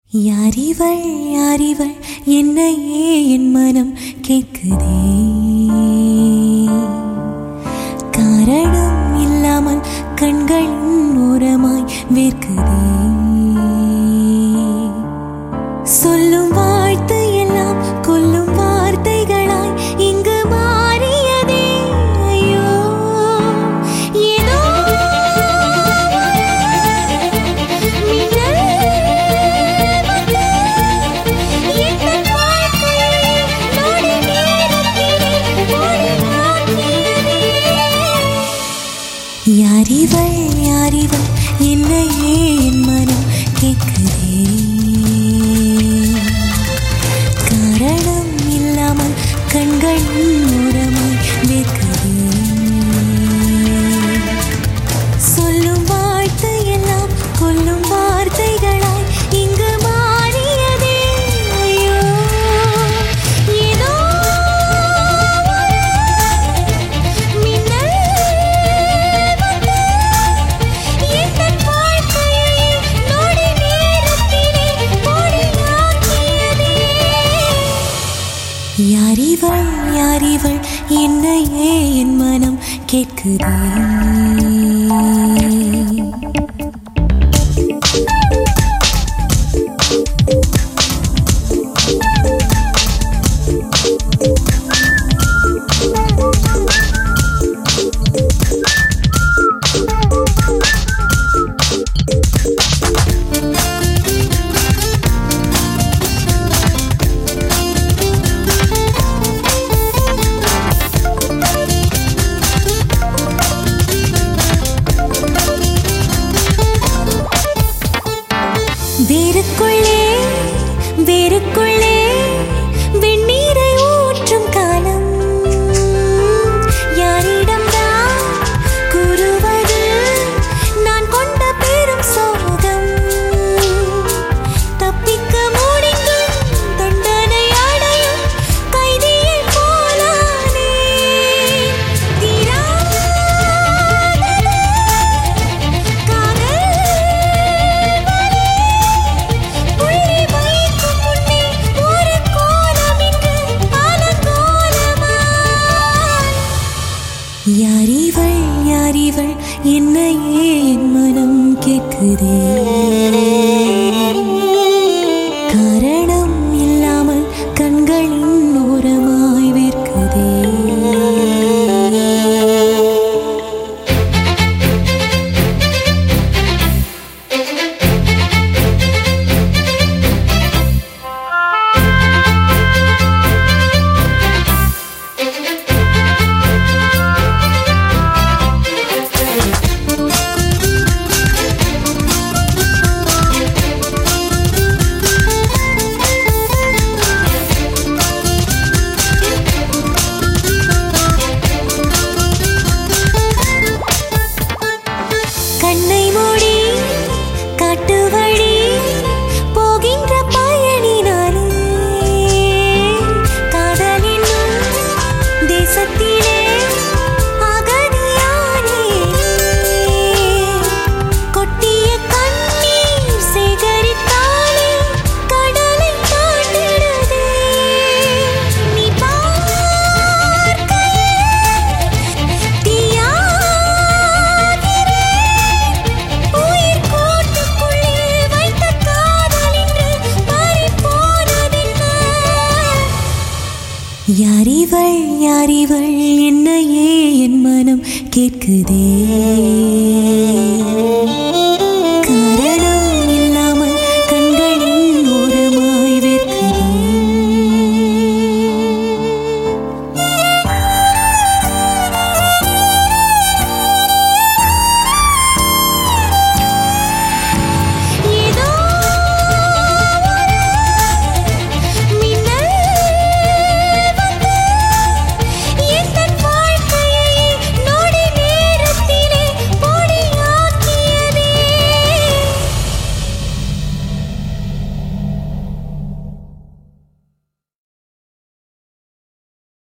யாரிவள் யாரிவள் என்னையே என் மனம் கேட்குதே காரணம் இல்லாமல் கண்களின் ஓரமாய் வேர்க்குதே சொல்லும் வாழ்த்து எல்லாம் கொல்லும் வார்த்தைகளாய் இங்கு மாறியதே ஐயோ ஏதோ மின்னல் வந்து என் வாழ்க்கையை நொடி நேரத்திலே ஒளியாக்கியதே. யாரிவள் யாரிவள் என்னையே என் மனம் கேட்குதே காரணம் இல்லாமல் கண்களின் ஓரமாய் வேர்க்குதே சொல்லும் வாழ்த்து எல்லாம் கொல்லும் வார்த்தைகளாய் இங்கு மாறியதே ஐயோ ஏதோ மின்னல் வந்து என் வாழ்க்கையை நொடி நேரத்திலே ஒளியாக்கியதே. யாரிவள் யாரிவள் என்னையே என் மனம் கேட்குதே வேருக்குள்ளே வேருக்குள்ளே வெந்நீரை ஊற்றும் காலம் யாரிடம்தான் கூறுவது நான் கொண்ட பெரும் சோகம் தப்பிக்க முடிந்தும் தண்டனை அடையும் கைதியைப் போலானே தீராதது காதல் உயிரை வைக்கும் முன்னே ஒரு கோலம் இங்கு அலங்கோலமாய். யாரிவள் யாரிவள் என்னையே என் மனம் கேட்குதே காரணம் இல்லாமல் கண்களின் ஓரமாய் வேர்க்குதே கண்ணை மூடி காட்டு வழி போகின்ற பயணி நானே காதல் என்னும் தேசத்திலே அகதியானே கொட்டிய கண்ணீர் சேகரித்தாலே கடலை தாண்டிடுதே நீ பார்க்கையே தீயாகிறேன் உயிர் கூட்டுக்குள்ளே வைத்த காதல் இன்று மாறிப்போனதென்ன? யாரிவள் யாரிவள் என்னையே என் மனம் கேட்குதே